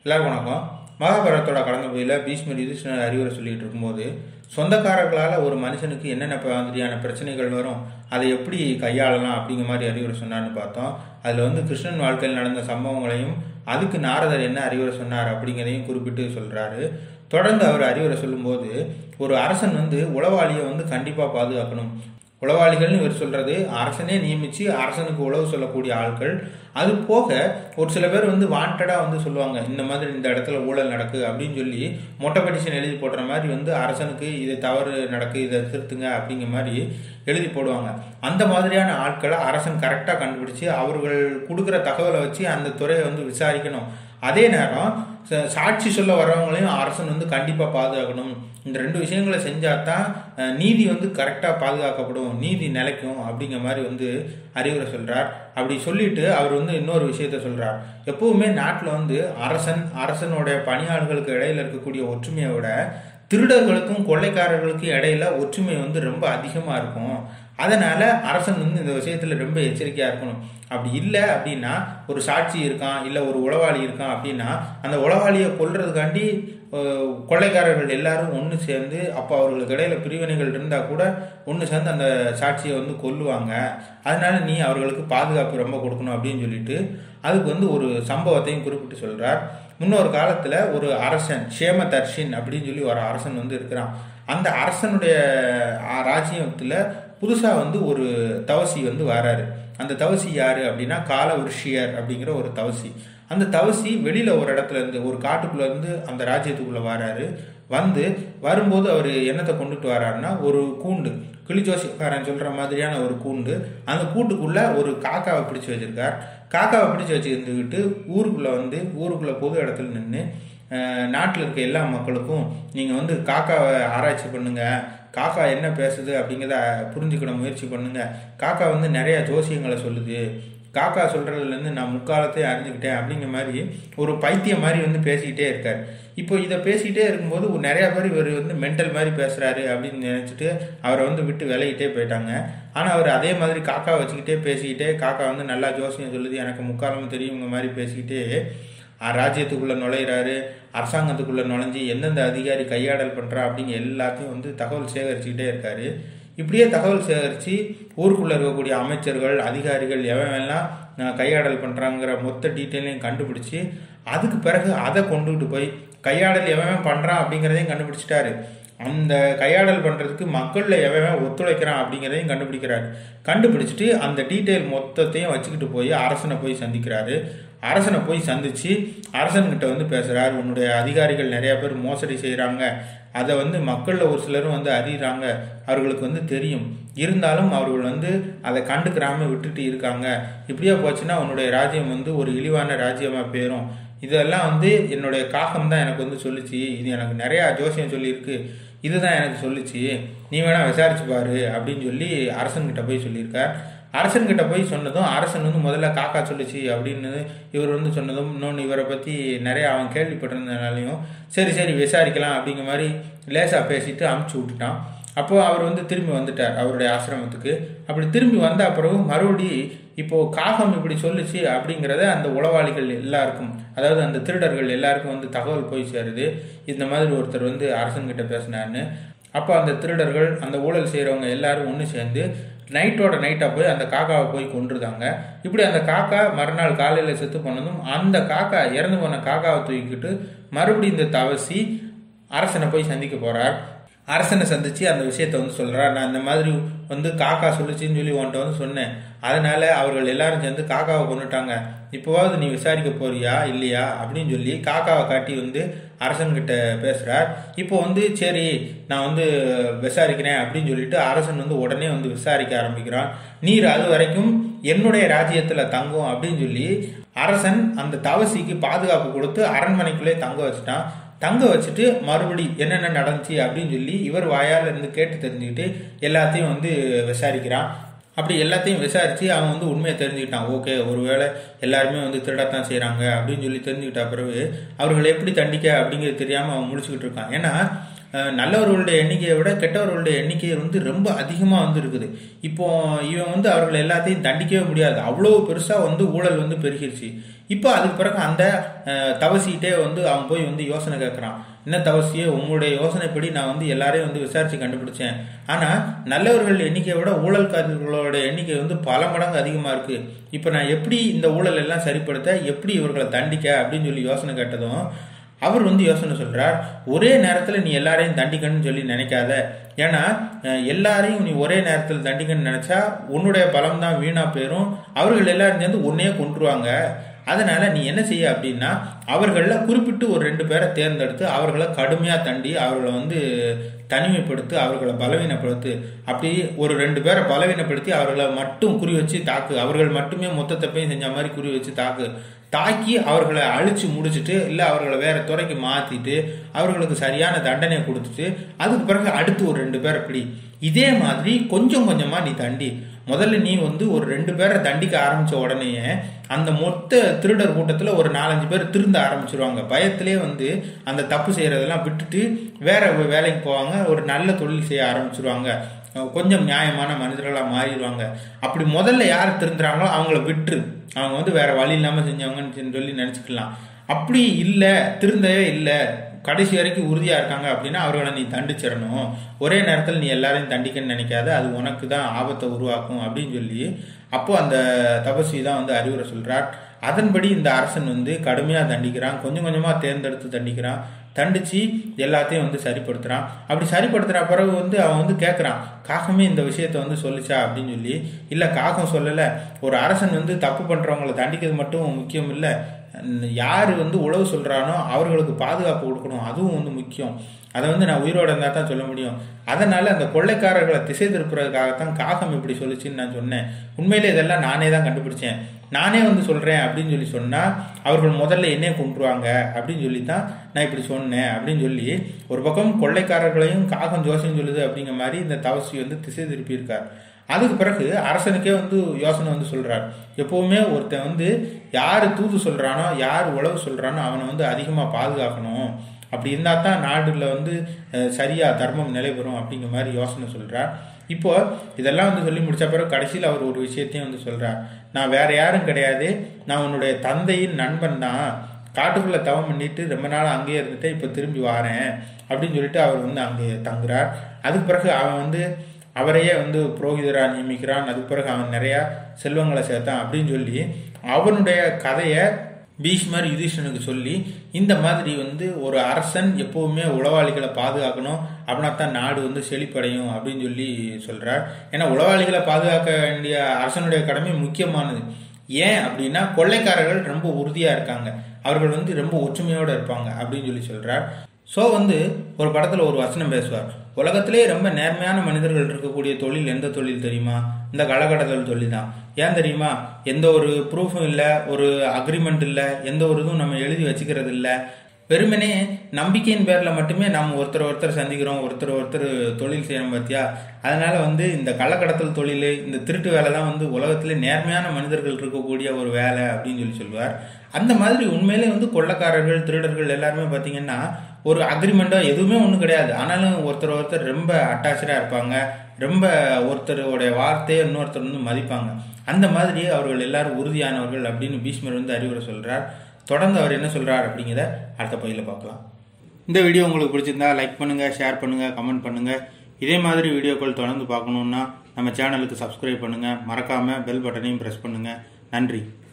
எல்லாருக்கும் வணக்கம் மகாபாரதத்தோட கடந்த பகுதியில் பீஷ்மர் யுதிஷ்ணர் அறிவுரை சொல்லிட்டு இருக்கும்போது சொந்தக்காரர்களால் ஒரு மனுஷனுக்கு என்னென்ன மாதிரியான பிரச்சனைகள் வரும் அதை எப்படி கையாளலாம் அப்படிங்கிற மாதிரி அறிவுரை சொன்னார்னு பார்த்தோம் அதில் வந்து கிருஷ்ணன் வாழ்க்கையில் நடந்த சம்பவங்களையும் அதுக்கு நாரதர் என்ன அறிவுரை சொன்னார் அப்படிங்கிறதையும் குறிப்பிட்டு சொல்கிறாரு தொடர்ந்து அவர் அறிவுரை சொல்லும்போது ஒரு அரசன் வந்து உளவாளியை வந்து கண்டிப்பாக பாதுகாக்கணும் உளவாளிகள்னு இவர் சொல்றது அரசனே நியமிச்சு அரசனுக்கு உழவு சொல்லக்கூடிய ஆட்கள் அது போக ஒரு சில பேர் வந்து வாண்டடா வந்து சொல்லுவாங்க இந்த மாதிரி இந்த இடத்துல ஊழல் நடக்கு அப்படின்னு சொல்லி மொட்டை பெட்டிஷன் எழுதி போடுற மாதிரி வந்து அரசனுக்கு இது தவறு நடக்கு இதை திருத்துங்க அப்படிங்கிற மாதிரி எழுதி போடுவாங்க அந்த மாதிரியான ஆட்களை அரசன் கரெக்டாக கண்டுபிடிச்சு அவர்கள் கொடுக்குற தகவலை வச்சு அந்த துறையை வந்து விசாரிக்கணும் அதே நேரம் ச- சாட்சி சொல்ல வர்றவங்களையும் அரசன் வந்து கண்டிப்பாக பாதுகாக்கணும் இந்த ரெண்டு விஷயங்களை செஞ்சால் தான் அஹ், நீதி வந்து கரெக்டாக பாதுகாக்கப்படும் நீதி நிலைக்கும் அப்படிங்கிற மாதிரி வந்து அறிவுரை சொல்கிறார் அப்படி சொல்லிட்டு அவர் வந்து இன்னொரு விஷயத்த சொல்கிறார் எப்பவுமே நாட்டில் வந்து அரசன் அரசனுடைய பணியாளர்களுக்கு இடையில இருக்கக்கூடிய ஒற்றுமையை விட திருடர்களுக்கும் கொள்ளைக்காரர்களுக்கும் இடையில ஒற்றுமை வந்து ரொம்ப அதிகமாக இருக்கும் அதனால அரசன் வந்து இந்த விஷயத்துல ரொம்ப எச்சரிக்கையா இருக்கணும் அப்படி இல்லை அப்படின்னா ஒரு சாட்சி இருக்கான் இல்லை ஒரு உளவாளி இருக்கான் அப்படின்னா அந்த உளவாளியை கொல்றதுக்காண்டி அஹ், கொள்ளைக்காரர்கள் எல்லாரும் ஒன்று சேர்ந்து அப்போ அவர்களுக்கு இடையில பிரிவினைகள் இருந்தால் கூட ஒன்று சேர்ந்து அந்த சாட்சியை வந்து கொல்லுவாங்க அதனால நீ அவர்களுக்கு பாதுகாப்பு ரொம்ப கொடுக்கணும் அப்படின்னு சொல்லிட்டு அதுக்கு வந்து ஒரு சம்பவத்தையும் குறிப்பிட்டு சொல்றார் முன்னொரு காலத்துல ஒரு அரசன் ஷேமதர்ஷின் அப்படின்னு சொல்லி ஒரு அரசன் வந்து இருக்கிறான் அந்த அரசனுடைய அஹ், ராஜ்யத்துல புதுசா வந்து ஒரு தவசி வந்து வராரு அந்த தவசி யாரு அப்படின்னா காலவருஷியர் அப்படிங்கிற ஒரு தவசி அந்த தவசி வெளியில ஒரு இடத்துல இருந்து ஒரு காட்டுக்குள்ள இருந்து அந்த ராஜ்யத்துக்குள்ள வராரு வந்து வரும்போது அவர் என்னத்தை கொண்டுட்டு வராருன்னா ஒரு கூண்டு கிளிஜோசிக்காரன் சொல்ற மாதிரியான ஒரு கூண்டு அந்த கூட்டுக்குள்ள ஒரு காக்காவை பிடிச்சு வச்சிருக்கார் காக்காவை பிடிச்சு வச்சுருந்துக்கிட்டு ஊருக்குள்ள வந்து ஊருக்குள்ள பொது இடத்துல நின்று நாட்டில் இருக்க எல்லா மக்களுக்கும் நீங்கள் வந்து காக்காவை ஆராய்ச்சி பண்ணுங்க காக்கா என்ன பேசுது அப்படிங்கிறத புரிஞ்சுக்கிட முயற்சி பண்ணுங்க காக்கா வந்து நிறைய ஜோசியங்களை சொல்லுது காக்கா சொல்றதுலேருந்து நான் முக்காலத்தை அறிஞ்சுக்கிட்டேன் அப்படிங்கிற மாதிரி ஒரு பைத்தியம் மாதிரி வந்து பேசிக்கிட்டே இருக்கார் இப்போ இதை பேசிக்கிட்டே இருக்கும்போது ஒரு நிறைய பேர் இவர் வந்து மென்டல் மாதிரி பேசுறாரு அப்படின்னு நினைச்சிட்டு அவரை வந்து விட்டு விலகிட்டே போயிட்டாங்க ஆனால் அவர் அதே மாதிரி காக்கா வச்சுக்கிட்டே பேசிக்கிட்டே காக்கா வந்து நல்லா ஜோசியம் சொல்லுது எனக்கு முக்காலமும் தெரியுங்க மாதிரி பேசிக்கிட்டே அஹ், ராஜ்யத்துக்குள்ள நுழையிறாரு அரசாங்கத்துக்குள்ள நுழைஞ்சு எந்தெந்த அதிகாரி கையாடல் பண்றா அப்படிங்க எல்லாத்தையும் வந்து தகவல் சேகரிச்சுக்கிட்டே இருக்காரு இப்படியே தகவல் சேகரித்து ஊருக்குள்ளே இருக்கக்கூடிய அமைச்சர்கள் அதிகாரிகள் எவன் எல்லாம் அஹ், கையாடல் பண்ணுறாங்கிற மொத்த டீட்டெயிலையும் கண்டுபிடிச்சி அதுக்கு பிறகு அதை கொண்டுகிட்டு போய் கையாடல் எவன் பண்ணுறான் அப்படிங்கிறதையும் கண்டுபிடிச்சிட்டாரு அந்த கையாடல் பண்ணுறதுக்கு மக்களில் எவன் ஒத்துழைக்கிறான் அப்படிங்கிறதையும் கண்டுபிடிக்கிறாரு கண்டுபிடிச்சிட்டு அந்த டீட்டெயில் மொத்தத்தையும் வச்சுக்கிட்டு போய் அரசனை போய் சந்திக்கிறாரு அரசனை போய் சந்திச்சு அரசன்கிட்ட வந்து பேசுறாரு உன்னுடைய அதிகாரிகள் நிறைய பேர் மோசடி செய்கிறாங்க அதை வந்து மக்களில் ஒரு சிலரும் வந்து அறியுறாங்க அவர்களுக்கு வந்து தெரியும் இருந்தாலும் அவர்கள் வந்து அதை கண்டுக்கிறாம விட்டுட்டு இருக்காங்க இப்படியே போச்சுன்னா உன்னுடைய ராஜ்யம் வந்து ஒரு இழிவான ராஜ்யமா போயிடும் இதெல்லாம் வந்து என்னுடைய காகம் தான் எனக்கு வந்து சொல்லுச்சு இது எனக்கு நிறைய ஜோசியம் சொல்லியிருக்கு இதுதான் எனக்கு சொல்லுச்சு நீ வேணா விசாரிச்சு பாரு அப்படின்னு சொல்லி அரசன்கிட்ட போய் சொல்லியிருக்கார் அரசன்கிட்ட போய் சொன்னதும் அரசன் வந்து முதல்ல காக்கா சொல்லுச்சு அப்படின்னு இவர் வந்து சொன்னதும் இன்னொன்று இவரை பற்றி நிறைய அவன் கேள்விப்பட்டிருந்தனாலையும் சரி சரி விசாரிக்கலாம் அப்படிங்கிற மாதிரி லேசாக பேசிட்டு அமுச்சு விட்டுட்டான் அப்போ அவர் வந்து திரும்பி வந்துட்டார் அவருடைய ஆசிரமத்துக்கு அப்படி திரும்பி வந்த பிறகு மறுபடி இப்போ காகம் இப்படி சொல்லுச்சு அப்படிங்கிறத அந்த உளவாளிகள் எல்லாருக்கும் அதாவது அந்த திருடர்கள் எல்லாருக்கும் வந்து தகவல் போய் சேருது இந்த மாதிரி ஒருத்தர் வந்து அரசன்கிட்ட பேசினார்னு அப்போ அந்த திருடர்கள் அந்த ஊழல் செய்கிறவங்க எல்லாரும் ஒன்று சேர்ந்து நைட்டோட நைட்டாக போய் அந்த காக்காவை போய் கொன்றுதாங்க இப்படி அந்த காக்கா மறுநாள் காலையில் செத்து போனதும் அந்த காக்கா இறந்து போன காக்காவை தூக்கிக்கிட்டு மறுபடியும் இந்த தவசி அரசனை போய் சந்திக்க போறார் அரசனை சந்திச்சு அந்த விஷயத்த வந்து சொல்றார் நான் இந்த மாதிரி வந்து காக்கா சொல்லுச்சுன்னு சொல்லி உன்கிட்ட வந்து சொன்னேன் அதனால அவர்கள் எல்லாரும் சேர்ந்து காக்காவை கொண்டுட்டாங்க இப்போவாவது நீ விசாரிக்க போறியா இல்லையா அப்படின்னு சொல்லி காக்காவை காட்டி வந்து அரசன்கிட்ட பேசுறார் இப்போ வந்து சரி நான் வந்து விசாரிக்கிறேன் அப்படின்னு சொல்லிட்டு அரசன் வந்து உடனே வந்து விசாரிக்க ஆரம்பிக்கிறான் நீர் அது வரைக்கும் என்னுடைய ராஜ்யத்துல தங்கும் அப்படின்னு சொல்லி அரசன் அந்த தவசிக்கு பாதுகாப்பு கொடுத்து அரண்மனைக்குள்ளே தங்க வச்சுட்டான் தங்க வச்சுட்டு மறுபடி என்னென்ன நடந்துச்சு அப்படின்னு சொல்லி இவர் வாயால இருந்து கேட்டு தெரிஞ்சுக்கிட்டு எல்லாத்தையும் வந்து விசாரிக்கிறான் அப்படி எல்லாத்தையும் விசாரிச்சு அவன் வந்து உண்மையை தெரிஞ்சுக்கிட்டான் ஓகே ஒருவேளை எல்லாருமே வந்து திருடத்தான் செய்றாங்க அப்படின்னு சொல்லி தெரிஞ்சுக்கிட்ட பிறகு அவர்கள் எப்படி தண்டிக்க அப்படிங்கிறது தெரியாம அவன் முடிச்சுக்கிட்டு இருக்கான் ஏன்னா அஹ், நல்லவர்களுடைய எண்ணிக்கையை விட கெட்டவர்களுடைய எண்ணிக்கை வந்து ரொம்ப அதிகமாக வந்து இருக்குது இப்போ இவன் வந்து அவர்கள் எல்லாத்தையும் தண்டிக்கவே முடியாது அவ்வளோ பெருசாக வந்து ஊழல் வந்து பெருகிருச்சு இப்போ அதுக்கு பிறகு அந்த அஹ், தவசிகிட்டே வந்து அவன் போய் வந்து யோசனை கேட்குறான் என்ன தவசியே உங்களுடைய யோசனைப்படி நான் வந்து எல்லாரையும் வந்து விசாரிச்சு கண்டுபிடிச்சேன் ஆனால் நல்லவர்கள் எண்ணிக்கையை விட ஊழல்காரர்களோட எண்ணிக்கை வந்து பல மடங்கு அதிகமாக இருக்கு இப்போ நான் எப்படி இந்த ஊழல் எல்லாம் சரிப்படுத்த எப்படி இவர்களை தண்டிக்க அப்படின்னு சொல்லி யோசனை கேட்டதும் அவர் வந்து யோசனை சொல்றார் ஒரே நேரத்தில் நீ எல்லாரையும் தண்டிக்கணும்னு சொல்லி நினைக்காத ஏன்னா அஹ், எல்லாரையும் நீ ஒரே நேரத்தில் தண்டிக்கணும்னு நினைச்சா உன்னுடைய பலம் தான் வீணா போயிரும் அவர்கள் எல்லாரும் சேர்ந்து உன்னையே கொன்றுவாங்க அதனால நீ என்ன செய்ய அப்படின்னா அவர்களில் குறிப்பிட்டு ஒரு ரெண்டு பேரை தேர்ந்தெடுத்து அவர்களை கடுமையாக தண்டி அவர்களை வந்து தனிமைப்படுத்தி அவர்களை பலவீனப்படுத்து அப்படி ஒரு ரெண்டு பேரை பலவீனப்படுத்தி அவர்களை மட்டும் குறி வச்சு தாக்கு அவர்கள் மட்டுமே மொத்த தப்பையும் செஞ்ச மாதிரி குறி வச்சு தாக்கு தாக்கி அவர்களை அழிச்சு முடிச்சுட்டு இல்லை அவர்களை வேற துறைக்கு மாத்திட்டு அவர்களுக்கு சரியான தண்டனை கொடுத்துட்டு அதுக்கு பிறகு அடுத்து ஒரு ரெண்டு பேரை பிடி இதே மாதிரி கொஞ்சம் கொஞ்சமா நீ தண்டி முதல்ல நீ வந்து ஒரு ரெண்டு பேரை தண்டிக்க ஆரம்பிச்ச உடனேயே அந்த மொத்த திருடர் கூட்டத்துல ஒரு நாலஞ்சு பேர் திருந்த ஆரம்பிச்சிருவாங்க பயத்திலே வந்து அந்த தப்பு செய்யறதெல்லாம் விட்டுட்டு வேற வே- வேலைக்கு போவாங்க ஒரு நல்ல தொழில் செய்ய ஆரம்பிச்சிருவாங்க அஹ் கொஞ்சம் நியாயமான மனிதர்களாக மாறிடுவாங்க அப்படி முதல்ல யார் திருந்துறாங்களோ அவங்கள விட்டுரு அவங்க வந்து வேற வழி இல்லாம செஞ்சவங்கன்னு சொல்லி நினைச்சுக்கலாம் அப்படி இல்லை திருந்தவே இல்லை கடைசி வரைக்கும் உறுதியா இருக்காங்க அப்படின்னா அவர்களை நீ தண்டிச்சிடணும் ஒரே நேரத்தில் நீ எல்லாரையும் தண்டிக்கன்னு நினைக்காத அது உனக்கு தான் ஆபத்தை உருவாக்கும் அப்படின்னு சொல்லி அப்போ அந்த தபஸ்வி தான் வந்து அறிவுரை சொல்றார் அதன்படி இந்த அரசன் வந்து கடுமையா தண்டிக்கிறான் கொஞ்சம் கொஞ்சமா தேர்ந்தெடுத்து தண்டிக்கிறான் தண்டிச்சு எல்லாத்தையும் வந்து சரிப்படுத்துறான் அப்படி சரிப்படுத்துற பிறகு வந்து அவன் வந்து கேட்கறான் காகமே இந்த விஷயத்த வந்து சொல்லுச்சா அப்படின்னு சொல்லி இல்ல காகம் சொல்லல ஒரு அரசன் வந்து தப்பு பண்றவங்களை தண்டிக்கிறது மட்டும் முக்கியம் இல்ல யார் வந்து உழவு சொல்றானோ அவர்களுக்கு பாதுகாப்பு கொடுக்கணும் அதுவும் வந்து முக்கியம் அதை வந்து நான் உயிரோட இருந்தா தான் சொல்ல முடியும் அதனால அந்த கொள்ளைக்காரர்களை திசை திருப்புறதுக்காகத்தான் காகம் இப்படி சொல்லுச்சுன்னு நான் சொன்னேன் உண்மையிலே இதெல்லாம் நானே தான் கண்டுபிடிச்சேன் நானே வந்து சொல்றேன் அப்படின்னு சொல்லி சொன்னா அவர்கள் முதல்ல என்னைய கொண்டுருவாங்க அப்படின்னு சொல்லி தான் நான் இப்படி சொன்னேன் அப்படின்னு சொல்லி ஒரு பக்கம் கொள்ளைக்காரர்களையும் காகம் ஜோசியம் சொல்லுது அப்படிங்கிற மாதிரி இந்த தவசி வந்து திசை திருப்பி இருக்கார் அதுக்கு பிறகு அரசனுக்கே வந்து யோசனை வந்து சொல்றார் எப்பவுமே ஒருத்தன் வந்து யார் தூது சொல்றானோ யார் உழவு சொல்றானோ அவனை வந்து அதிகமா பாதுகாக்கணும் அப்படி இருந்தா தான் நாடுல வந்து அஹ், சரியா தர்மம் நிலைபெறும் அப்படிங்கிற மாதிரி யோசனை சொல்றார் இப்போ இதெல்லாம் வந்து சொல்லி முடிச்ச பிறகு கடைசியில் அவர் ஒரு விஷயத்தையும் வந்து சொல்றார் நான் வேற யாரும் கிடையாது நான் உன்னுடைய தந்தையின் நண்பன் தான் காட்டுக்குள்ள தவம் பண்ணிட்டு ரொம்ப நாள் அங்கேயே இருந்துட்டு இப்போ திரும்பி வாரேன் அப்படின்னு சொல்லிட்டு அவர் வந்து அங்கே தங்குறார் அதுக்கு பிறகு அவன் வந்து அவரையே வந்து புரோகிதராக நியமிக்கிறான் அதுக்கு பிறகு அவன் நிறைய செல்வங்களை சேர்த்தான் அப்படின்னு சொல்லி அவனுடைய கதையை பீஷ்மர் யுதிஷ்டனுக்கு சொல்லி இந்த மாதிரி வந்து ஒரு அரசன் எப்பவுமே உளவாளிகளை பாதுகாக்கணும் அப்படின்னா தான் நாடு வந்து செழிப்படையும் அப்படின்னு சொல்லி சொல்றார் ஏன்னா உளவாளிகளை பாதுகாக்க வேண்டிய அரசனுடைய கடமை முக்கியமானது ஏன் அப்படின்னா கொள்ளைக்காரர்கள் ரொம்ப உறுதியா இருக்காங்க அவர்கள் வந்து ரொம்ப ஒற்றுமையோட இருப்பாங்க அப்படின்னு சொல்லி சொல்றார் ஸோ வந்து ஒரு படத்துல ஒரு வசனம் பேசுவார் உலகத்திலே ரொம்ப நேர்மையான மனிதர்கள் இருக்கக்கூடிய தொழில் எந்த தொழில் தெரியுமா இந்த களக்கடத்தல் தொழில் தான் ஏன் தெரியுமா எந்த ஒரு ப்ரூஃபும் இல்லை ஒரு அக்ரிமெண்ட் இல்லை எந்த ஒரு இதுவும் நம்ம எழுதி வச்சுக்கிறது இல்லை வெறுமனே நம்பிக்கையின் பேர்ல மட்டுமே நம்ம ஒருத்தர் ஒருத்தர் சந்திக்கிறோம் ஒருத்தர் ஒருத்தர் தொழில் செய்யறோம் பார்த்தியா அதனால வந்து இந்த கள்ளக்கடத்தல் தொழில் இந்த திருட்டு வேலை தான் வந்து உலகத்திலே நேர்மையான மனிதர்கள் இருக்கக்கூடிய ஒரு வேலை அப்படின்னு சொல்லி சொல்லுவார் அந்த மாதிரி உண்மையிலே வந்து கொள்ளக்காரர்கள் திருடர்கள் எல்லாருமே பார்த்தீங்கன்னா ஒரு அக்ரிமெண்டோ எதுவுமே ஒன்றும் கிடையாது ஆனாலும் ஒருத்தர் ஒருத்தர் ரொம்ப அட்டாச்சாக இருப்பாங்க ரொம்ப ஒருத்தருடைய வார்த்தையை இன்னொருத்தர் வந்து மதிப்பாங்க அந்த மாதிரி அவர்கள் எல்லாரும் உறுதியானவர்கள் அப்படின்னு பீஷ்மர் வந்து அறிவுரை சொல்றார் தொடர்ந்து அவர் என்ன சொல்றார் அப்படிங்கிறத அடுத்த பகுதியில் பார்க்கலாம் இந்த வீடியோ உங்களுக்கு பிடிச்சிருந்தா லைக் பண்ணுங்க ஷேர் பண்ணுங்க கமெண்ட் பண்ணுங்க இதே மாதிரி வீடியோக்கள் தொடர்ந்து பார்க்கணுன்னா நம்ம சேனலுக்கு சப்ஸ்கிரைப் பண்ணுங்க மறக்காம பெல் பட்டனையும் பிரஸ் பண்ணுங்க நன்றி